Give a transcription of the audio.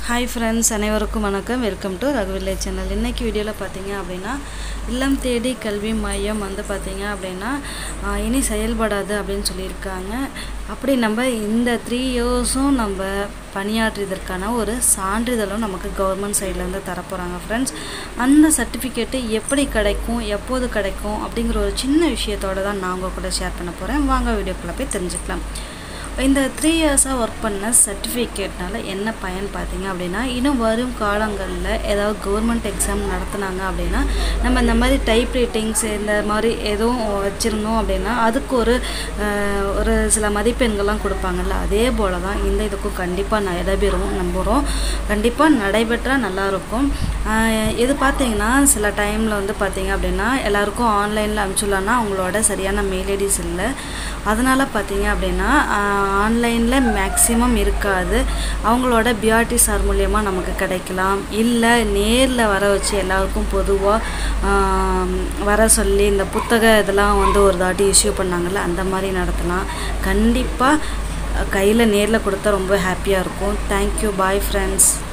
hi friends அனைவருக்கும் வணக்கம் welcome to ரகுவில்லை channel இன்றைக்கி வீடியோவில் பார்த்தீங்க அப்படின்னா இல்லம் தேடி கல்வி மையம் வந்து பார்த்தீங்க அப்படின்னா ஆஹ், இனி செயல்படாது அப்படின்னு சொல்லியிருக்காங்க அப்படி நம்ம இந்த த்ரீ இயர்ஸும் நம்ம பணியாற்றியதற்கான ஒரு சான்றிதழும் நமக்கு கவர்மெண்ட் சைட்லேருந்து தரப்போகிறாங்க ஃப்ரெண்ட்ஸ் அந்த சர்டிஃபிகேட்டு எப்படி கிடைக்கும் எப்போது கிடைக்கும் அப்படிங்கிற ஒரு சின்ன விஷயத்தோட தான் நான் உங்கள் கூட ஷேர் பண்ண போகிறேன் வாங்க வீடியோக்குள்ளே போய் தெரிஞ்சுக்கலாம் இந்த த்ரீ இயர்ஸாக ஒர்க் பண்ண சர்டிஃபிகேட்னால என்ன பயன் பார்த்தீங்க அப்படின்னா இன்னும் வரும் காலங்களில் ஏதாவது கவர்மெண்ட் எக்ஸாம் நடத்துனாங்க அப்படின்னா நம்ம இந்த மாதிரி டைப் ரைட்டிங்ஸ் இந்த மாதிரி எதுவும் வச்சுருந்தோம் அப்படின்னா அதுக்கு ஒரு அஹ், ஒரு சில மதிப்பெண்கள்லாம் கொடுப்பாங்கல்ல அதே போல் தான் இந்த இதுக்கும் கண்டிப்பாக நடைபெறும் நம்புகிறோம் கண்டிப்பாக நடைபெற்றால் நல்லாயிருக்கும் ஆஹ், இது பார்த்தீங்கன்னா சில டைமில் வந்து பார்த்தீங்க அப்படின்னா எல்லாருக்கும் ஆன்லைனில் அனுப்பிச்சுடலான்னா அவங்களோட சரியான மெயில் ஐடிஸ் இல்லை அதனால் பார்த்தீங்க அப்படின்னா ஆன்லைனில் மேக்ஸிமம் இருக்காது அவங்களோட பிஆர்டி சார் மூலியமாக நமக்கு கிடைக்கலாம் இல்லை நேரில் வர வச்சு எல்லாருக்கும் பொதுவாக வர சொல்லி இந்த புத்தக இதெல்லாம் வந்து ஒரு தாட்டி இஷ்யூ பண்ணாங்கல்ல அந்த மாதிரி நடத்தலாம் கண்டிப்பாக கையில் நேரில் கொடுத்தா ரொம்ப ஹாப்பியாக இருக்கும் தேங்க்யூ பாய் ஃப்ரெண்ட்ஸ்